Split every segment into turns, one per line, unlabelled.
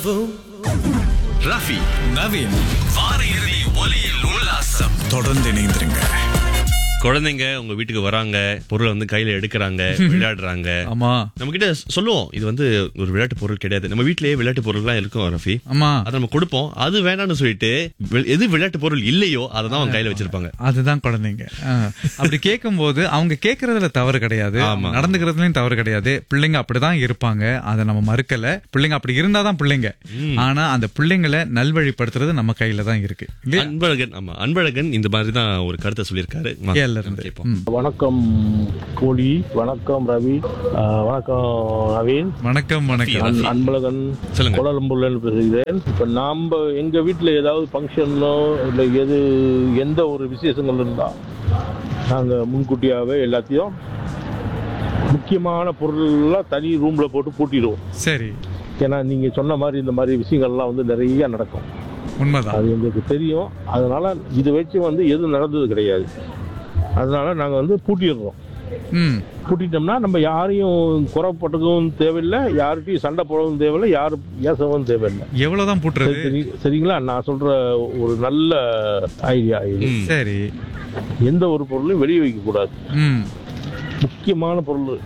உறவும்
ரஃபி
நவீன்
வார இறுதி ஒலியில் உல்லாசம்
தொடர்ந்து இணைந்திருங்க
குழந்தைங்க உங்க வீட்டுக்கு வராங்க பொருளை வந்து கையில எடுக்கிறாங்க விளையாடுறாங்க
ஆமா
நம்ம கிட்ட சொல்லுவோம் இது வந்து ஒரு விளையாட்டு பொருள் கிடையாது நம்ம வீட்லயே விளையாட்டு பொருள்லாம் இருக்கும் ரஃபி
ஆமா
அதை நம்ம கொடுப்போம் அது வேணாம்னு சொல்லிட்டு வெ- எது விளையாட்டு பொருள் இல்லையோ அதை தான் அவங்க கையில வச்சிருப்பாங்க
அதுதான் குழந்தைங்க ஆ. அப்படி கேட்கும்போது அவங்க கேட்கறதுல தவறு கிடையாது
ஆமா.
நடந்துக்கிறதுலயும் தவறு கிடையாது பிள்ளைங்க அப்படிதான் இருப்பாங்க அதை நம்ம மறுக்கல பிள்ளைங்க அப்படி இருந்தாதான் பிள்ளைங்க ஆனா அந்த பிள்ளைங்களை நல்வழிப்படுத்துறது நம்ம கையில தான் இருக்கு இல்லையா
அன்பழகன் ஆமா அன்பழகன் இந்த மாதிரி தான் ஒரு கருத்தை சொல்லியிருக்காரு வா,
கேள்ல
நம்ம
இருந்து
கேட்போம்.
ம்.
வணக்கம் கோழி வணக்கம் ரவி ஆஹ் வணக்கம் நவீன்
வணக்கம் வணக்கம்
அன்- அன்பழகன்
சொல்லுங்க.
கோலாலம்பூர்ல இருந்து பேசுகிறேன் இப்ப நாம எங்க வீட்டுல ஏதாவது ஃபங்க்ஷனோ இல்ல எது எந்த ஒரு விசேஷங்கள் இருந்தா நாங்க முன்கூட்டியாவே எல்லாத்தையும் முக்கியமான பொருள்லாம் தனி ரூம்ல போட்டு பூட்டிடுவோம்
சரி
ஏன்னா நீங்க சொன்ன மாதிரி இந்த மாதிரி விஷயங்கள்லாம் வந்து நிறைய நடக்கும்
உண்மைதான்
அது எங்களுக்கு தெரியும் அதனால இதை வச்சு வந்து எதுவும் நடந்தது கிடையாது அதனால நாங்க வந்து பூட்டிடுறோம்
ம்
பூட்டிட்டோம்னா நம்ம யாரையும் குறைப்பட்டுக்கவும் தேவையில்லை யார்கிட்டயும் சண்டை போடவும் தேவையில்லை யாரும் ஏசவும் தேவையில்லை
எவ்வளவுதான் பூட்டுறது
சரி- சரிங்களா நான் சொல்ற ஒரு நல்ல ஐடியா இது
ம்.
சரி
எந்த ஒரு பொருளையும் வெளியே வைக்க கூடாது
ம்
முக்கியமான பொருள்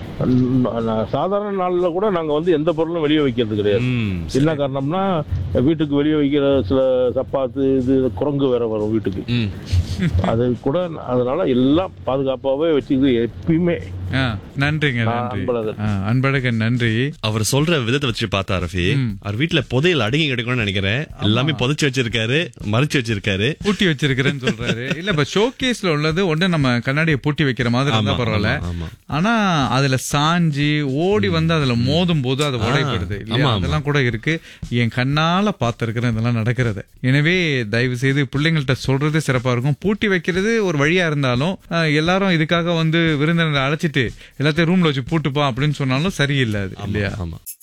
ந- ந- சாதாரண நாள்ல கூட நாங்க வந்து எந்த பொருளும் வெளியே வைக்கிறது கிடையாது
ம்.
என்ன காரணம்னா வீட்டுக்கு வெளியே வைக்கிற சில சப்பாத்து இது குரங்கு வேற வரும் வீட்டுக்கு
ம்.
அது கூட அதனால எல்லாம் பாதுகாப்பாவே வச்சுக்கிது எப்பயுமே
ஆ, நன்றிங்க
நான்
நன்றி
அன்பழகன்.
ஆ, அன்பழகன் நன்றி
அவர் சொல்ற விதத்தை வச்சு பார்த்தா ரஃபி
ம்.
அவர் வீட்டுல புதையல் அடங்கி கிடைக்கும்னு நினைக்கிறேன் எல்லாமே புதைச்சு வச்சிருக்காரு மறைச்சு வச்சிருக்காரு
பூட்டி வச்சிருக்கிறேன்னு சொல்றாரு இல்ல இப்ப ஷோகேஸ்ல உள்ளது ஒண்ணு நம்ம கண்ணாடியை பூட்டி வைக்கிற மாதிரி இருந்தா
ஆமா,
பரவாயில்ல
ஆமா, ஆமா.
ஆனா அதுல சாஞ்சி ஓடி வந்து அதுல மோதும் போது அது உடைப்படுது இல்லையா
ஆமா, ஆமா.
அதெல்லாம் கூட இருக்கு என் கண்ணால பார்த்திருக்கிறேன் இதெல்லாம் நடக்கிறது எனவே தயவு செய்து பிள்ளைங்கள்ட்ட சொல்றது சிறப்பா இருக்கும் பூட்டி வைக்கிறது ஒரு வழியா இருந்தாலும் அஹ், எல்லாரும் இதுக்காக வந்து விருந்தினரை அழைச்சிட்டு எல்லாத்தையும் ரூம்ல வச்சு பூட்டுப்பா அப்படின்னு சொன்னாலும் சரியில்லை அது இல்லையா
ஆமா